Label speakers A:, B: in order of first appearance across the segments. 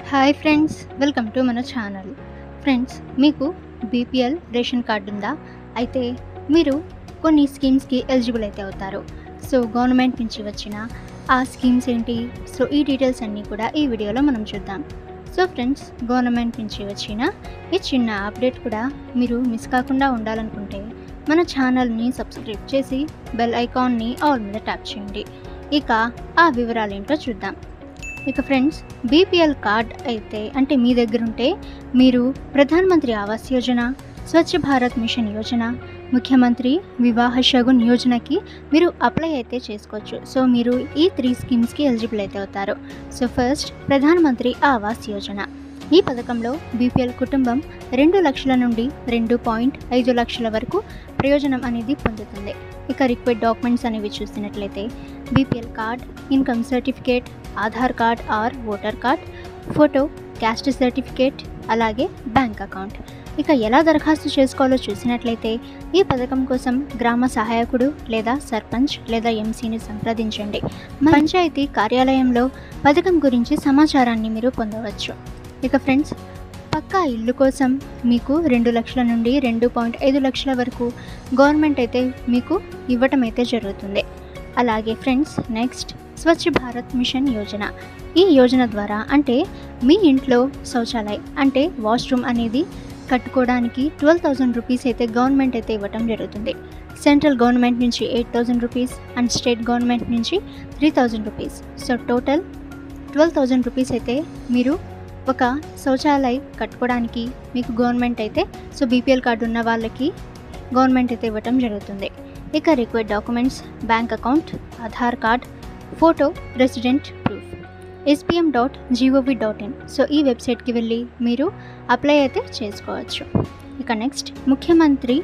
A: hi friends welcome to మన channel friends మీకు BPL ration card ఉందా అయితే మీరు కొన్ని స్కీమ్స్కి ఎలిజిబుల్ అయితే అవుతారు సో గవర్నమెంట్ నుంచి వచ్చిన ఆ స్కీమ్స్ ఏంటి సో ఈ డీటెయిల్స్ అన్నీ కూడా ఈ వీడియోలో మనం చూద్దాం సో ఫ్రెండ్స్ గవర్నమెంట్ నుంచి వచ్చిన ఈ చిన్న అప్డేట్ కూడా మీరు మిస్ కాకుండా ఉండాలనుకుంటే మన ఛానల్ని సబ్స్క్రైబ్ చేసి బెల్ ఐకాన్ని ఆల్ మీద ట్యాప్ చేయండి ఇక ఆ వివరాలు ఏంటో చూద్దాం ఇక ఫ్రెండ్స్ బీపీఎల్ కార్డ్ అయితే అంటే మీ దగ్గర ఉంటే మీరు ప్రధాన మంత్రి ఆవాస్ యోజన స్వచ్ఛ భారత్ మిషన్ యోజన ముఖ్యమంత్రి వివాహ షగున్ యోజనకి మీరు అప్లై అయితే చేసుకోవచ్చు సో మీరు ఈ త్రీ స్కీమ్స్కి ఎలిజిబుల్ అయితే అవుతారు సో ఫస్ట్ ప్రధాన మంత్రి ఆవాస్ యోజన ఈ పథకంలో బీపీఎల్ కుటుంబం రెండు లక్షల నుండి రెండు పాయింట్ ఐదు లక్షల వరకు ప్రయోజనం అనేది పొందుతుంది ఇక రిక్వైర్డ్ డాక్యుమెంట్స్ అనేవి చూసినట్లయితే BPL card income certificate Aadhaar card or voter card photo caste certificate అలాగే బ్యాంక్ అకౌంట్ ఇక ఎలా దరఖాస్తు చేసుకోవాలో చూసినట్లయితే ఈ పథకం కోసం గ్రామ సహాయకుడు లేదా సర్పంచ్ లేదా ఎంసీని సంప్రదించండి పంచాయతీ కార్యాలయంలో పథకం గురించి సమాచారాన్ని మీరు పొందవచ్చు ఇక ఫ్రెండ్స్ పక్కా ఇల్లు కోసం మీకు రెండు లక్షల నుండి రెండు పాయింట్ ఐదు లక్షల వరకు గవర్నమెంట్ అయితే మీకు ఇవ్వటం అయితే జరుగుతుంది అలాగే friends next Swachh Bharat mission Yojana ఈ యోజన ద్వారా అంటే మీ ఇంట్లో శౌచాలయ్ అంటే వాష్రూమ్ అనేది కట్టుకోవడానికి ట్వెల్వ్ థౌజండ్ రూపీస్ అయితే గవర్నమెంట్ అయితే ఇవ్వటం జరుగుతుంది సెంట్రల్ గవర్నమెంట్ నుంచి eight thousand rupees and state government నుంచి three thousand rupees so total twelve thousand rupees అయితే మీరు ఒక శౌచాలయ్ కట్టుకోవడానికి మీకు గవర్నమెంట్ అయితే సో బీపీఎల్ కార్డు ఉన్న వాళ్ళకి గవర్నమెంట్ అయితే ఇవ్వటం జరుగుతుంది ఇక required documents bank account Aadhaar card photo resident proof SPM dot GOV dot in so ఈ వెబ్సైట్కి వెళ్ళి మీరు అప్లై అయితే చేసుకోవచ్చు ఇక నెక్స్ట్ ముఖ్యమంత్రి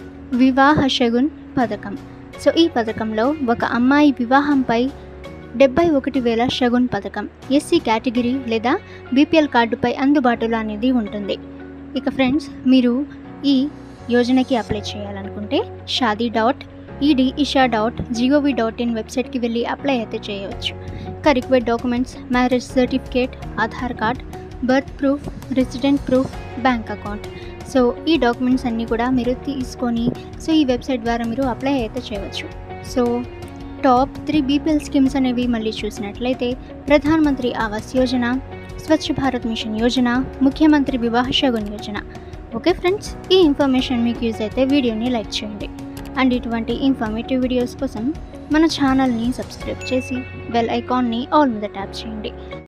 A: వివాహ షగున్ పథకం సో ఈ పథకంలో ఒక అమ్మాయి వివాహంపై డెబ్బై ఒకటి వేల షగున్ పథకం ఎస్సీ కేటగిరీ లేదా బీపీఎల్ కార్డుపై అందుబాటులో అనేది ఉంటుంది ఇక ఫ్రెండ్స్ మీరు ఈ యోజనకి అప్లై చేయాలనుకుంటే షాదీ డాట్ ఈడీ ఇషా డాట్ జిఓవి డాట్ ఇన్ వెబ్సైట్కి వెళ్ళి అప్లై అయితే చేయవచ్చు ఇక required documents marriage certificate Aadhaar card birth proof resident proof bank account so ఈ డాక్యుమెంట్స్ అన్నీ కూడా మీరు తీసుకొని సో ఈ వెబ్సైట్ ద్వారా మీరు అప్లై అయితే చేయవచ్చు so top three BPL schemes అనేవి మళ్ళీ చూసినట్లయితే Pradhan Mantri Awas Yojana Swachh Bharat mission Yojana Mukhyamantri Vivah Shagun Yojana okay friends ఈ ఇన్ఫర్మేషన్ మీకు యూజ్ అయితే వీడియోని లైక్ చేయండి అండ్ ఇటువంటి ఇన్ఫర్మేటివ్ వీడియోస్ కోసం మన ఛానల్ని సబ్స్క్రైబ్ చేసి బెల్ ఐకాన్ని ఆల్ మీద ట్యాప్ చేయండి